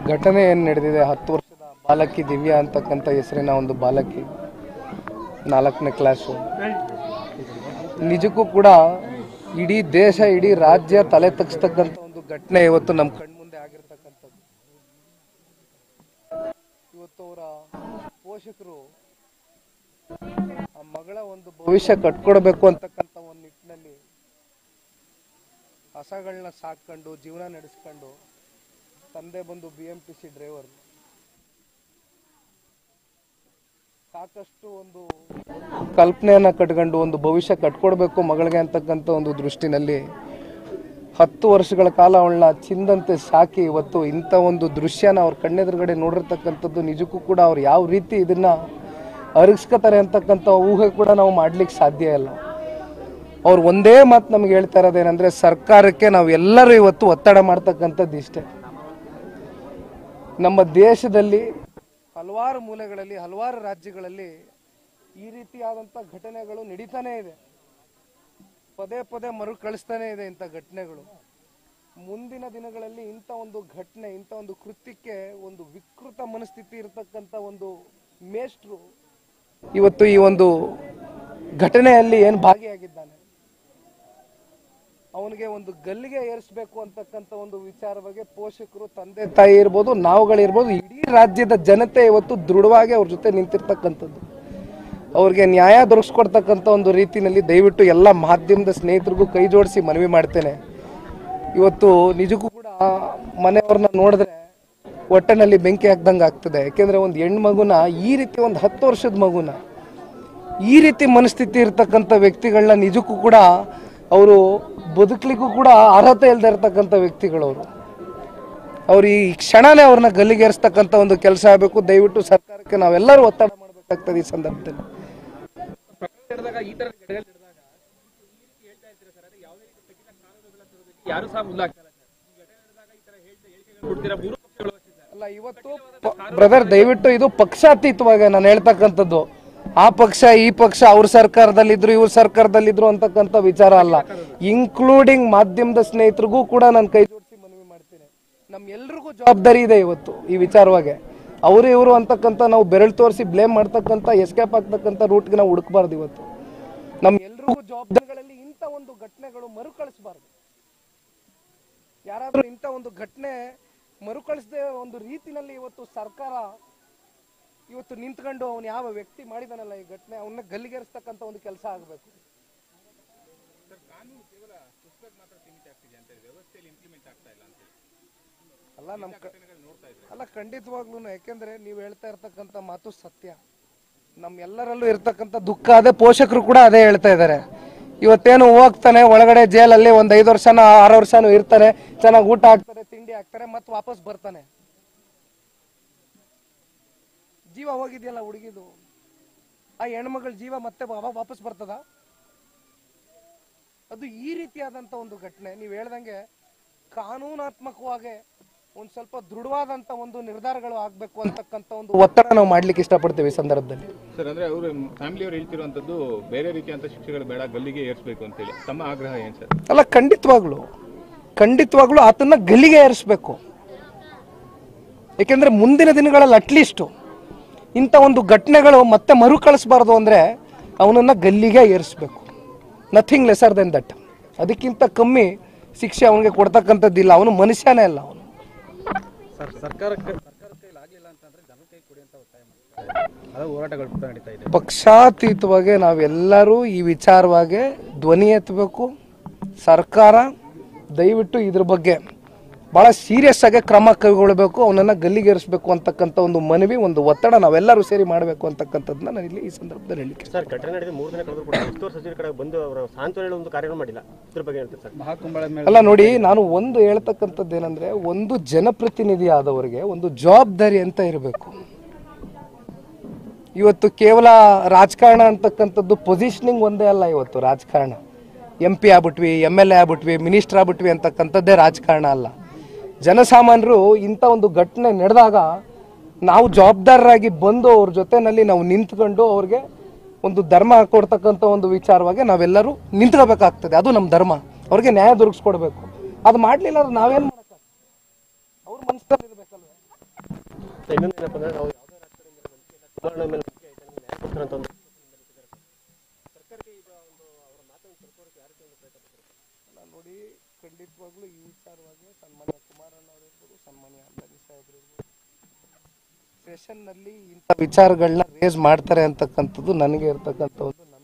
ಘಟನೆ ಏನು ನಡೆದಿದೆ ಹತ್ತು ವರ್ಷದ ಬಾಲಕಿ ದಿವ್ಯಾ ಅಂತಕ್ಕಂಥ ಹೆಸರಿನ ಒಂದು ಬಾಲಕಿ ನಾಲ್ಕನೇ ಕ್ಲಾಸು ನಿಜಕ್ಕೂ ಕೂಡ ಇಡೀ ದೇಶ ಇಡೀ ರಾಜ್ಯ ತಲೆ ತಗ್ಸ್ತಕ್ಕಂಥ ಒಂದು ಘಟನೆ ಇವತ್ತು ನಮ್ಮ ಕಣ್ಮುಂದೆ ಆಗಿರ್ತಕ್ಕಂಥದ್ದು ಇವತ್ತು ಅವರ ಪೋಷಕರು ಆ ಮಗಳ ಒಂದು ಭವಿಷ್ಯ ಕಟ್ಕೊಡ್ಬೇಕು ಅಂತಕ್ಕಂಥ ಒಂದು ನಿಟ್ಟಿನಲ್ಲಿ ಹಸಗಳನ್ನ ಸಾಕೊಂಡು ಜೀವನ ನಡೆಸ್ಕೊಂಡು ತಂದೆ ಬಂದು B M T C driver ಸಾಕಷ್ಟು ಒಂದು ಕಲ್ಪನೆಯನ್ನ ಕಟ್ಕೊಂಡು ಒಂದು ಭವಿಷ್ಯ ಕಟ್ಕೊಡ್ಬೇಕು ಮಗಳಿಗೆ ಅಂತಕ್ಕಂಥ ಒಂದು ದೃಷ್ಟಿನಲ್ಲಿ ಹತ್ತು ವರ್ಷಗಳ ಕಾಲ ಅವಳನ್ನ ಚಿಂದಂತೆ ಸಾಕಿ ಇವತ್ತು ಇಂಥ ಒಂದು ದೃಶ್ಯನ ಅವ್ರ ಕಣ್ಣೆದುರುಗಡೆ ನೋಡಿರ್ತಕ್ಕಂಥದ್ದು ನಿಜಕ್ಕೂ ಕೂಡ ಅವ್ರು ಯಾವ ರೀತಿ ಇದನ್ನ ಅರಗಿಸ್ಕೋತಾರೆ ಅಂತಕ್ಕಂಥ ಊಹೆ ಕೂಡ ನಾವು ಮಾಡ್ಲಿಕ್ಕೆ ಸಾಧ್ಯ ಇಲ್ಲ ಅವ್ರು ಒಂದೇ ಮಾತು ನಮ್ಗೆ ಹೇಳ್ತಾ ಇರೋದೇನೆಂದ್ರೆ ಸರ್ಕಾರಕ್ಕೆ ನಾವು ಎಲ್ಲರೂ ಇವತ್ತು ಒತ್ತಡ ಮಾಡ್ತಕ್ಕಂಥದ್ದು ಇಷ್ಟೇ ನಮ್ಮ ದೇಶದಲ್ಲಿ ಹಲವಾರು ಮೂಲೆಗಳಲ್ಲಿ ಹಲವಾರು ರಾಜ್ಯಗಳಲ್ಲಿ ಈ ರೀತಿಯಾದಂಥ ಘಟನೆಗಳು ನಡೀತಾನೇ ಇದೆ ಪದೇ ಪದೇ ಮರುಕಳಿಸ್ತಾನೆ ಇದೆ ಇಂಥ ಘಟನೆಗಳು ಮುಂದಿನ ದಿನಗಳಲ್ಲಿ ಇಂಥ ಒಂದು ಘಟನೆ ಇಂಥ ಒಂದು ಕೃತ್ಯಕ್ಕೆ ಒಂದು ವಿಕೃತ ಮನಸ್ಥಿತಿ ಇರತಕ್ಕಂಥ ಒಂದು ಮೇಷ್ಟ್ರು ಇವತ್ತು ಈ ಒಂದು ಘಟನೆಯಲ್ಲಿ ಏನು ಭಾಗಿಯಾಗಿದ್ದಾನೆ ಅವನಿಗೆ ಒಂದು ಗಲ್ಲಿಗೆ ಏರಿಸಬೇಕು ಅಂತಕ್ಕಂಥ ಒಂದು ವಿಚಾರ ಬಗ್ಗೆ ಪೋಷಕರು ತಂದೆ ತಾಯಿ ಇರ್ಬೋದು ನಾವುಗಳಿರ್ಬೋದು ಇಡೀ ರಾಜ್ಯದ ಜನತೆ ಇವತ್ತು ದೃಢವಾಗಿ ಅವ್ರ ಜೊತೆ ನಿಂತಿರ್ತಕ್ಕಂಥದ್ದು ಅವ್ರಿಗೆ ನ್ಯಾಯ ದೊರಕಿಸ್ಕೊಡ್ತಕ್ಕಂಥ ಒಂದು ರೀತಿಯಲ್ಲಿ ದಯವಿಟ್ಟು ಎಲ್ಲ ಮಾಧ್ಯಮದ ಸ್ನೇಹಿತರಿಗೂ ಕೈ ಜೋಡಿಸಿ ಮನವಿ ಮಾಡ್ತೇನೆ ಇವತ್ತು ನಿಜಕ್ಕೂ ಕೂಡ ಮನೆಯವ್ರನ್ನ ನೋಡಿದ್ರೆ ಹೊಟ್ಟೆನಲ್ಲಿ ಬೆಂಕಿ ಹಾಕ್ದಂಗೆ ಆಗ್ತದೆ ಯಾಕೆಂದ್ರೆ ಒಂದು ಹೆಣ್ಣು ಮಗುನ ಈ ರೀತಿ ಒಂದು ಹತ್ತು ವರ್ಷದ ಮಗುನ ಈ ರೀತಿ ಮನಸ್ಥಿತಿ ಇರ್ತಕ್ಕಂಥ ವ್ಯಕ್ತಿಗಳನ್ನ ನಿಜಕ್ಕೂ ಕೂಡ ಅವರು ಬದುಕಲಿಕ್ಕೂ ಕೂಡ ಅರ್ಹತೆ ಇಲ್ಲದೆ ಇರ್ತಕ್ಕಂಥ ವ್ಯಕ್ತಿಗಳವರು ಅವ್ರು ಈ ಕ್ಷಣನೇ ಅವ್ರನ್ನ ಗಲ್ಲಿಗೇರಿಸ್ತಕ್ಕಂಥ ಒಂದು ಕೆಲಸ ಆಗಬೇಕು ದಯವಿಟ್ಟು ಸರ್ಕಾರಕ್ಕೆ ನಾವೆಲ್ಲರೂ ಒತ್ತಡ ಮಾಡಬೇಕಾಗ್ತದೆ ಈ ಸಂದರ್ಭದಲ್ಲಿ ಯಾರು ಸಹ ಮುಂದಾಗ್ತಾರೆ ಕೊಡ್ತೀರಾ ಮೂರು ಪಕ್ಷಗಳು ಅಲ್ಲ ಇವತ್ತು ಬ್ರದರ್ ದಯವಿಟ್ಟು ಇದು ಪಕ್ಷಾತೀತವಾಗಿ ನಾನು ಹೇಳ್ತಕ್ಕಂಥದ್ದು ಆ ಪಕ್ಷ ಈ ಪಕ್ಷ ಅವ್ರ ಸರ್ಕಾರದಲ್ಲಿದ್ರು ಇವ್ರ ಸರ್ಕಾರದಲ್ಲಿದ್ರು ಅಂತಕ್ಕಂಥ ವಿಚಾರ ಅಲ್ಲ ಇನ್ಕ್ಲೂಡಿಂಗ್ ಮಾಧ್ಯಮದ ಸ್ನೇಹಿತರಿಗೂ ಕೂಡ ನಾನು ಕೈ ಜೋಡಿಸಿ ಮನವಿ ಮಾಡ್ತೀನಿ ನಮ್ ಎಲ್ರಿಗೂ ಜವಾಬ್ದಾರಿ ಇದೆ ಇವತ್ತು ಈ ವಿಚಾರವಾಗಿ ಅವರು ಇವರು ಅಂತಕ್ಕಂಥ ನಾವು ಬೆರಳು ತೋರಿಸಿ ಬ್ಲೇಮ್ ಮಾಡ್ತಕ್ಕಂಥ ಎಸ್ಕೇಪ್ ಆಗ್ತಕ್ಕಂಥ ರೂಟ್ಗೆ ನಾವು ಹುಡುಕ್ಬಾರ್ದು ಇವತ್ತು ನಮ್ ಎಲ್ರಿಗೂ ಜವಾಬ್ದಾರಿಗಳಲ್ಲಿ ಇಂಥ ಒಂದು ಘಟನೆಗಳು ಮರುಕಳಿಸಬಾರ್ದು ಯಾರಾದ್ರೂ ಇಂಥ ಒಂದು ಘಟನೆ ಮರುಕಳಿಸದೆ ಒಂದು ರೀತಿನಲ್ಲಿ ಇವತ್ತು ಸರ್ಕಾರ ಇವತ್ತು ನಿಂತ್ಕೊಂಡು ಅವನು ಯಾವ ವ್ಯಕ್ತಿ ಮಾಡಿದಾನಲ್ಲ ಈ ಘಟನೆ ಅವನ್ನ ಗಲ್ಲಿಗೇರಿಸ್ತಕ್ಕಂಥ ಒಂದು ಕೆಲಸ ಆಗಬೇಕು ಅಲ್ಲ ನಮ್ ಕ- ಅಲ್ಲ ಖಂಡಿತವಾಗ್ಲೂ ಯಾಕೆಂದ್ರೆ ನೀವು ಹೇಳ್ತಾ ಇರ್ತಕ್ಕಂಥ ಮಾತು ಸತ್ಯ ನಮ್ ಎಲ್ಲರಲ್ಲೂ ಇರ್ತಕ್ಕಂಥ ದುಃಖ ಅದೇ ಪೋಷಕರು ಕೂಡ ಅದೇ ಹೇಳ್ತಾ ಇದ್ದಾರೆ ಇವತ್ತೇನು ಹೋಗ್ತಾನೆ ಒಳಗಡೆ ಜೈಲಲ್ಲಿ ಒಂದ್ ಐದು ವರ್ಷನ ಆರು ವರ್ಷನೂ ಇರ್ತಾನೆ ಚೆನ್ನಾಗಿ ಊಟ ಹಾಕ್ತಾರೆ ತಿಂಡಿ ಹಾಕ್ತಾರೆ ಮತ್ತೆ ವಾಪಸ್ ಬರ್ತಾನೆ ಜೀವ ಹೋಗಿದೆಯಲ್ಲ ಹುಡುಗಿದು ಆ ಹೆಣ್ಮಗಳ ಜೀವ ಮತ್ತೆ ವಾ- ವಾಪಸ್ ಬರ್ತದ ಅದು ಈ ರೀತಿಯಾದಂತ ಒಂದು ಘಟನೆ ನೀವು ಹೇಳ್ದಂಗೆ ಕಾನೂನಾತ್ಮಕವಾಗಿ ಒಂದ್ ಸ್ವಲ್ಪ ದೃಢವಾದಂತ ಒಂದು ನಿರ್ಧಾರಗಳು ಆಗ್ಬೇಕು ಅಂತಕ್ಕಂಥ ಒಂದು ಒತ್ತಡ ನಾವು ಮಾಡ್ಲಿಕ್ಕೆ ಇಷ್ಟಪಡ್ತೀವಿ ಈ ಸಂದರ್ಭದಲ್ಲಿ ಸರ್ ಅಂದ್ರೆ ಅವರು ಫ್ಯಾಮಿಲಿ ಅವ್ರು ಹೇಳ್ತಿರುವಂತದ್ದು ಬೇರೆ ರೀತಿಯಂತ ಶಿಕ್ಷೆಗಳು ಬೇಡ ಗಲ್ಲಿಗೆ ಏರಿಸಬೇಕು ಅಂತೇಳಿ ತಮ್ಮ ಆಗ್ರಹ ಏನ್ ಸರ್ ಅಲ್ಲ ಖಂಡಿತವಾಗ್ಲು ಖಂಡಿತವಾಗ್ಲು ಆತನ್ನ ಗಲ್ಲಿಗೆ ಏರಿಸ್ಬೇಕು ಯಾಕೆಂದ್ರೆ ಮುಂದಿನ ದಿನಗಳಲ್ಲಿ ಅಟ್ಲೀಸ್ಟು ಇಂಥ ಒಂದು ಘಟನೆಗಳು ಮತ್ತೆ ಮರುಕಳಿಸ್ಬಾರ್ದು ಅಂದ್ರೆ ಅವನನ್ನ ಗಲ್ಲಿಗೆ ಏರಿಸ್ಬೇಕು ನಥಿಂಗ್ ಲೆಸರ್ ದೆನ್ ದಟ್ ಅದಕ್ಕಿಂತ ಕಮ್ಮಿ ಶಿಕ್ಷೆ ಅವನಿಗೆ ಕೊಡ್ತಕ್ಕಂಥದ್ದಿಲ್ಲ ಅವನು ಮನುಷ್ಯನೇ ಅಲ್ಲ ಅವನು ಸರ್ ಸರ್ಕಾರಕ್ಕೆ ಸರ್ಕಾರ ಕೈಲಿ ಆಗ್ಲಿಲ್ಲ ಅಂತಂದ್ರೆ ಜನರ ಕೈ ಕೊಡಿ ಅಂತ ಒತ್ತಾಯ ಮಾಡ್ತಾರೆ ಅದು ಹೋರಾಟಗಳು ಕೂಡ ನಡೀತಾ ಇದೆ ಪಕ್ಷಾತೀತವಾಗಿ ನಾವೆಲ್ಲರೂ ಈ ವಿಚಾರವಾಗಿ ಧ್ವನಿ ಎತ್ತಬೇಕು ಸರ್ಕಾರ ದಯವಿಟ್ಟು ಇದ್ರ ಬಗ್ಗೆ ಭಾಳ ಸೀರಿಯಸ್ ಆಗಿ ಕ್ರಮ ಕೈಗೊಳ್ಳಬೇಕು ಅವನನ್ನು ಗಲ್ಲಿಗೇರಿಸಬೇಕು ಅಂತಕ್ಕಂಥ ಒಂದು ಮನವಿ ಒಂದು ಒತ್ತಡ ನಾವೆಲ್ಲರೂ ಸೇರಿ ಮಾಡಬೇಕು ಅಂತಕ್ಕಂಥದ್ದನ್ನ ನಾನು ಇಲ್ಲಿ ಈ ಸಂದರ್ಭದಲ್ಲಿ ಹೇಳಲಿಕ್ಕೆ ಸರ್ ಘಟನೆ ನಡೆದ ಮೂರು ದಿನ ಕಳೆದ್ರು ಕೂಡ ಉಸ್ತುವಾರಿ ಸಚಿವರ ಕಡೆ ಬಂದು ಅವರ ಸಾಂತ್ವನ ಹೇಳೋ ಒಂದು ಕಾರ್ಯ ಮಾಡಿಲ್ಲ ಇದ್ರ ಬಗ್ಗೆ ಹೇಳ್ತೀವಿ ಸರ್ ಮಹಾಕುಂಭಗಳ ಮೇಲೆ ಅಲ್ಲ ನೋಡಿ ನಾನು ಒಂದು ಹೇಳ್ತಕ್ಕಂಥದ್ದು ಏನಂದ್ರೆ ಒಂದು ಜನಪ್ರತಿನಿಧಿ ಆದವರಿಗೆ ಒಂದು ಜವಾಬ್ದಾರಿ ಅಂತ ಇರಬೇಕು ಇವತ್ತು ಕೇವಲ ರಾಜಕಾರಣ ಅಂತಕ್ಕಂಥದ್ದು ಪೊಸಿಷನಿಂಗ್ ಒಂದೇ ಅಲ್ಲ ಇವತ್ತು ರಾಜಕಾರಣ ಎಂ ಪಿ ಆಗ್ಬಿಟ್ವಿ ಎಮ್ ಎಲ್ ಎ ಆಗ್ಬಿಟ್ವಿ ಮಿನಿಸ್ಟರ್ ಆಗ್ಬಿಟ್ವಿ ಅಂತಕ್ಕಂಥದ್ದೇ ರಾಜಕಾರಣ ಅಲ್ಲ ಜನಸಾಮಾನ್ಯರು ಇಂಥ ಒಂದು ಘಟನೆ ನಡೆದಾಗ ನಾವು ಜವಾಬ್ದಾರರಾಗಿ ಬಂದು ಅವ್ರ ಜೊತೆನಲ್ಲಿ ನಾವು ನಿಂತ್ಕೊಂಡು ಅವ್ರಿಗೆ ಒಂದು ಧರ್ಮ ಕೊಡ್ತಕ್ಕಂಥ ಒಂದು ವಿಚಾರವಾಗಿ ನಾವೆಲ್ಲರೂ ನಿಂತ್ಕೋಬೇಕಾಗ್ತದೆ ಅದು ನಮ್ಮ ಧರ್ಮ ಅವ್ರಿಗೆ ನ್ಯಾಯ ದೊರಕಿಸ್ಕೊಡ್ಬೇಕು ಅದು ಮಾಡಲಿಲ್ಲ ಅಂದ್ರೆ ನಾವೇನು ಮಾಡೋಕ್ಕಾಗ್ತದೆ ಅವ್ರ ಮನಸ್ಸಲ್ಲಿ ಇರಬೇಕಲ್ವೇ ಮತ್ತೆ ಇನ್ನೊಂದು ಏನಪ್ಪ ಅಂದ್ರೆ ನಾವು ಯಾವುದೇ ರಾಜಕಾರಣಿಗಳ ನಂಬಿಕೆ ಇಲ್ಲ ಚುನಾವಣೆ ಮೇಲೆ ನಂಬಿಕೆ ಐತೆ ನಮ್ಗೆ ನ್ಯಾಯ ಕೊಡ್ತಾರೆ ಅಂತ ಒಂದು ಸರ್ಕಾರಕ್ಕೆ ಈಗ ಒಂದು ಅವರ ಮಾತನ್ನು ತಿಳ್ಕೊಳ್ಳೋಕೆ ಯಾವ ರೀತಿ ಒಂದು ಪ್ರಯತ್ನ ಪಡ್ತಾರೆ ನಾನು ನೋಡಿ ಖಂಡಿತವಾಗ್ಲೂ ಈ ವಿಚಾರವಾಗಿ ಸನ್ಮಾನ್ಯ ಕುಮಾರಣ್ಣ ಅವರು ಇರ್ಬೋದು ಸನ್ಮಾನ್ಯ ಅಂಬಾನಿ ಸಾಹೇಬ್ರು ಇರ್ಬೋದು ಸೆಷನ್ನಲ್ಲಿ ಇಂಥ ವಿಚಾರಗಳನ್ನ ರೇಸ್ ಮಾಡ್ತಾರೆ ಅಂತಕ್ಕಂಥದ್ದು ನನಗೆ ಇರ್ತಕ್ಕಂಥ ಒಂದು ನಂಬಿಕೆ